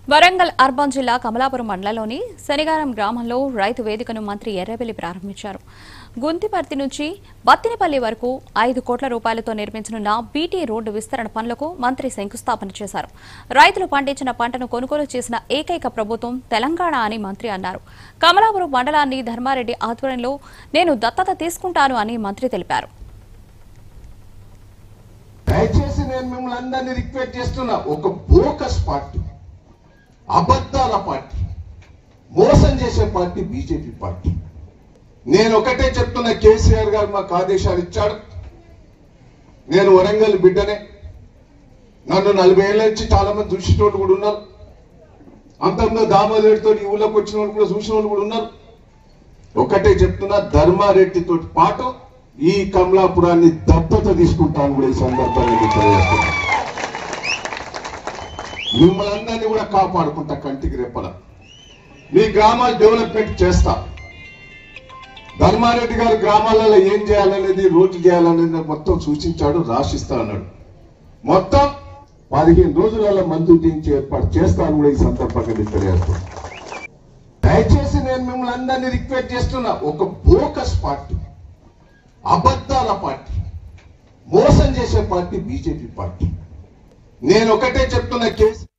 Warangal urban జిల్లా కమలాపురం మండలంలోని శనిగారం గ్రామంలో రైతు వేదికను మంత్రి ఎర్రబెల్లి ప్రారంభించారు గుంతిపర్తి నుంచి బత్తినపల్లి వరకు ఐదు కోట్ల రూపాయలతో నిర్మించనున్న బీటీ రోడ్డు విస్తరణ పనులకు మంత్రి శంకుస్థాపన చేశారు రైతులు పండించిన పంటను కొనుగోలు చేసిన ఏకైక ప్రభుత్వం తెలంగాణ అని మంత్రి అన్నారు కమలాపురం మండలాన్ని ధర్మారెడ్డి ఆధ్వర్యంలో నేను దత్తత తీసుకుంటాను అని మంత్రి తెలిపారు దయచేసి నేను మిమ్మల్ని అందరినీ రిక్వెస్ట్ చేస్తున్నా ఒక బోకస్ పార్టీ అబద్ధాల పార్టీ మోసం చేసే పార్టీ బీజేపీ పార్టీ నేను ఒకటే చెప్తున్నా కేసీఆర్ గారు మాకు ఆదేశాలు ఇచ్చాడు నేను వరంగల్ బిడ్డనే నన్ను నలభై ఏళ్ళ నుంచి చాలా మంది చూసేటోళ్ళు కూడా ఉన్నారు అంతంలో దామోదరుడితో ఈ ఊళ్ళోకి వచ్చిన వాళ్ళు కూడా చూసిన వాళ్ళు కూడా ఉన్నారు ఒకటే చెప్తున్నా ధర్మారెడ్డితో పాటు ఈ కమలాపురాన్ని దత్తత తీసుకుంటాను కూడా ఈ సందర్భంగా మీకు తెలియజేస్తున్నా మిమ్మల్ని అందరినీ కూడా కాపాడుకుంటా కంటికి రెప్పల మీ గ్రామాలు డెవలప్మెంట్ చేస్తా ధర్మారెడ్డి గారు గ్రామాలలో ఏం చేయాలనేది రోడ్లు చేయాలనేది మొత్తం సూచించాడు రాసిస్తా అన్నాడు మొత్తం పదిహేను రోజులలో మందు టీంచి ఏర్పాటు చేస్తాను కూడా ఈ సందర్భంగా మీకు తెలియజేస్తున్నా దయచేసి నేను మిమ్మల్ని అందరినీ రిక్వెస్ట్ చేస్తున్నా ఒక బోకస్ పార్టీ అబద్ధాల పార్టీ మోసం చేసే పార్టీ బీజేపీ పార్టీ నేను ఒకటే చెప్తున్నా కేసు